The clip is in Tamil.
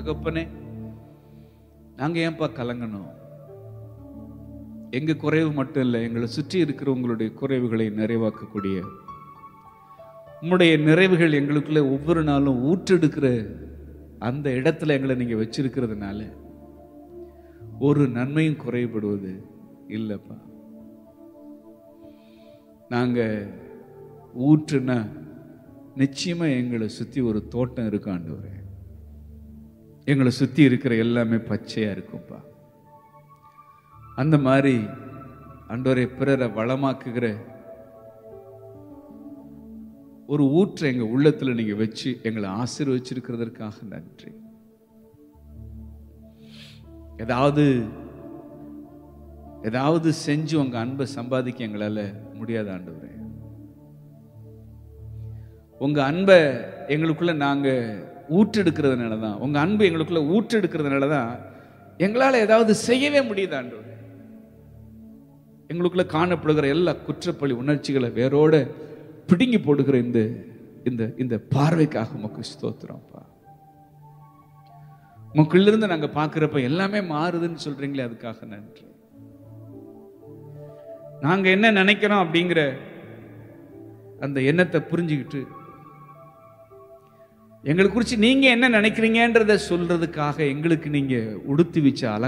தகப்பனே நாங்க ஏன்பா கலங்கணும் எங்க குறைவு மட்டும் இல்லை எங்களை சுற்றி இருக்கிற உங்களுடைய குறைவுகளை நிறைவாக்கக்கூடிய உம்முடைய நிறைவுகள் எங்களுக்குள்ள ஒவ்வொரு நாளும் ஊற்றெடுக்கிற அந்த இடத்துல எங்களை நீங்க வச்சிருக்கிறதுனால ஒரு நன்மையும் குறைபடுவது இல்லைப்பா நாங்க ஊற்றுனா நிச்சயமா எங்களை சுத்தி ஒரு தோட்டம் இருக்கு ஆண்டவரே எங்களை சுத்தி இருக்கிற எல்லாமே பச்சையா இருக்கும்பா அந்த மாதிரி ஆண்டவரே பிறரை வளமாக்குகிற ஒரு ஊற்றை எங்க உள்ளத்துல நீங்க வச்சு எங்களை ஆசீர்வச்சிருக்கிறதற்காக நன்றி ஏதாவது ஏதாவது செஞ்சு உங்க அன்பை சம்பாதிக்க எங்களால முடியாத ஆண்டவரே உங்க அன்பை எங்களுக்குள்ள நாங்க ஊற்றெடுக்கிறதுனால தான் உங்க அன்பு எங்களுக்குள்ள ஊற்றெடுக்கிறதுனால தான் எங்களால ஏதாவது செய்யவே முடியுது ஆண்டவரே எங்களுக்குள்ள காணப்படுகிற எல்லா குற்றப்பழி உணர்ச்சிகளை வேரோட பிடுங்கி போடுகிற இந்த இந்த இந்த பார்வைக்காக உமக்கு ஸ்தோத்திரம்ப்பா உங்களுக்குள்ளிருந்து நாங்க பார்க்கிறப்ப எல்லாமே மாறுதுன்னு சொல்றீங்களே அதுக்காக நன்றி நாங்க என்ன நினைக்கிறோம் அப்படிங்கிற அந்த எண்ணத்தை புரிஞ்சுக்கிட்டு எங்களை குறித்து நீங்க என்ன நினைக்கிறீங்கன்றத சொல்றதுக்காக எங்களுக்கு நீங்க உடுத்தி வச்ச அலங்காரம்